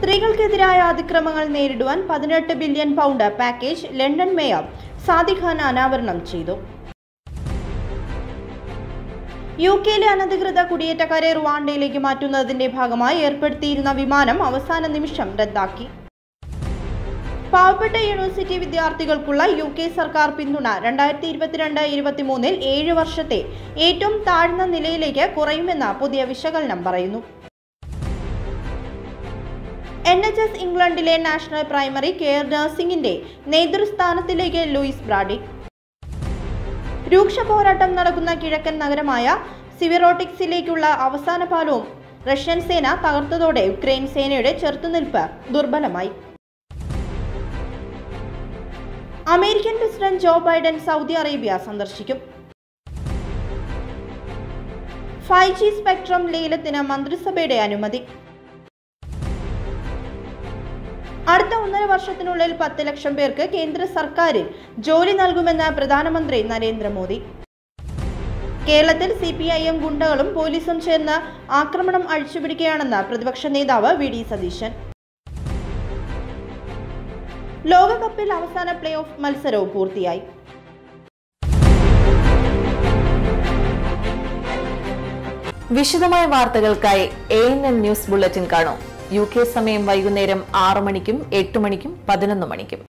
സ്ത്രീകൾക്കെതിരായ അതിക്രമങ്ങൾ നേരിടുവാൻ പതിനെട്ട് billion pound package London mayor Sadiq Khan അനാവരണം ചെയ്തു യു കെയിലെ അനധികൃത കുടിയേറ്റക്കാരെ റുവാണ്ടയിലേക്ക് മാറ്റുന്നതിന്റെ ഭാഗമായി ഏർപ്പെടുത്തിയിരുന്ന വിമാനം അവസാന നിമിഷം റദ്ദാക്കി പാവപ്പെട്ട യൂണിവേഴ്സിറ്റി വിദ്യാർത്ഥികൾക്കുള്ള യു കെ സർക്കാർ പിന്തുണ രണ്ടായിരത്തി ഇരുപത്തിരണ്ട് ഇരുപത്തിമൂന്നിൽ ഏഴ് വർഷത്തെ ഏറ്റവും താഴ്ന്ന നിലയിലേക്ക് കുറയുമെന്ന് പുതിയ വിശകലനം പറയുന്നു എൻ എച്ച് എസ് ഇംഗ്ലണ്ടിലെ നാഷണൽ പ്രൈമറി കെയർ നഴ്സിംഗിന്റെ നേതൃസ്ഥാനത്തിലേക്ക് ലൂയിസ് ബ്രാഡി രൂക്ഷ പോരാട്ടം നടക്കുന്ന കിഴക്കൻ നഗരമായ സിവിറോട്ടിക്സിലേക്കുള്ള അവസാന പാലവും റഷ്യൻ സേന തകർത്തതോടെ യുക്രൈൻ സേനയുടെ ചെറുത്തുനിൽപ്പ് ദുർബലമായി American president Joe Biden Saudi Arabia സന്ദർശിക്കും ഫൈവ് ജി സ്പെക്ട്രം ലേലത്തിന് മന്ത്രിസഭയുടെ അനുമതി അടുത്ത ഒന്നര വർഷത്തിനുള്ളിൽ പത്ത് ലക്ഷം പേർക്ക് കേന്ദ്ര സർക്കാരിൽ ജോലി നൽകുമെന്ന് പ്രധാനമന്ത്രി നരേന്ദ്രമോദി കേരളത്തിൽ സി പി ഐ എം ഗുണ്ടകളും പോലീസും ചേർന്ന് ആക്രമണം അഴിച്ചുപിടിക്കുകയാണെന്ന് പ്രതിപക്ഷ നേതാവ് വി ഡി സതീശൻ ലോകകപ്പിൽ അവസാന പ്ലേ ഓഫ് മത്സരവും പൂർത്തിയായി വിശദമായ വാർത്തകൾക്കായി A N N news bulletin കാണൂ യു കെ സമയം വൈകുന്നേരം ആറു മണിക്കും എട്ട് മണിക്കും പതിനൊന്ന് മണിക്കും